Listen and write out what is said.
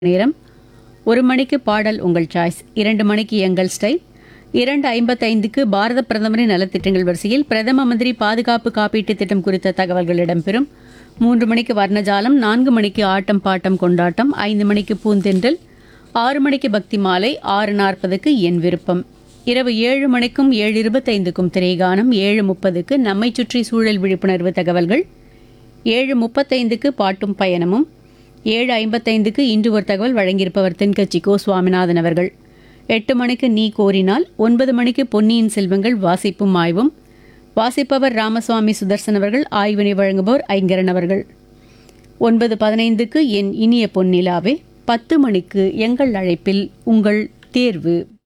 நேரம் ஒரு மணிக்கு பாடல் உங்கள் சாய்ஸ் இரண்டு மணிக்கு எங்கள் ஸ்டைல் இரண்டு ஐம்பத்தைந்துக்கு பாரத பிரதமரின் நலத்திட்டங்கள் வரிசையில் பிரதம மந்திரி பாதுகாப்பு காப்பீட்டுத் திட்டம் குறித்த தகவல்கள் இடம்பெறும் மூன்று மணிக்கு வர்ணஜாலம் நான்கு மணிக்கு ஆட்டம் பாட்டம் கொண்டாட்டம் ஐந்து மணிக்கு பூந்தென்றல் ஆறு மணிக்கு பக்தி மாலை ஆறு நாற்பதுக்கு என் விருப்பம் இரவு ஏழு மணிக்கும் ஏழு இருபத்தைந்துக்கும் திரைகானம் ஏழு முப்பதுக்கு நம்மை சுற்றி சூழல் விழிப்புணர்வு தகவல்கள் ஏழு முப்பத்தைந்துக்கு பாட்டும் பயணமும் ஏழு ஐம்பத்தைந்துக்கு இன்று ஒரு தகவல் வழங்கியிருப்பவர் தென்கட்சி கோ சுவாமிநாதன் அவர்கள் எட்டு மணிக்கு நீ கோரினால் ஒன்பது மணிக்கு பொன்னியின் செல்வங்கள் வாசிப்பும் ஆய்வும் வாசிப்பவர் ராமசுவாமி சுதர்சன் அவர்கள் ஆய்வினை வழங்குபவர் ஐங்கரன் அவர்கள் ஒன்பது பதினைந்துக்கு என் இனிய பொன்னிலாவே பத்து மணிக்கு எங்கள் அழைப்பில் உங்கள் தேர்வு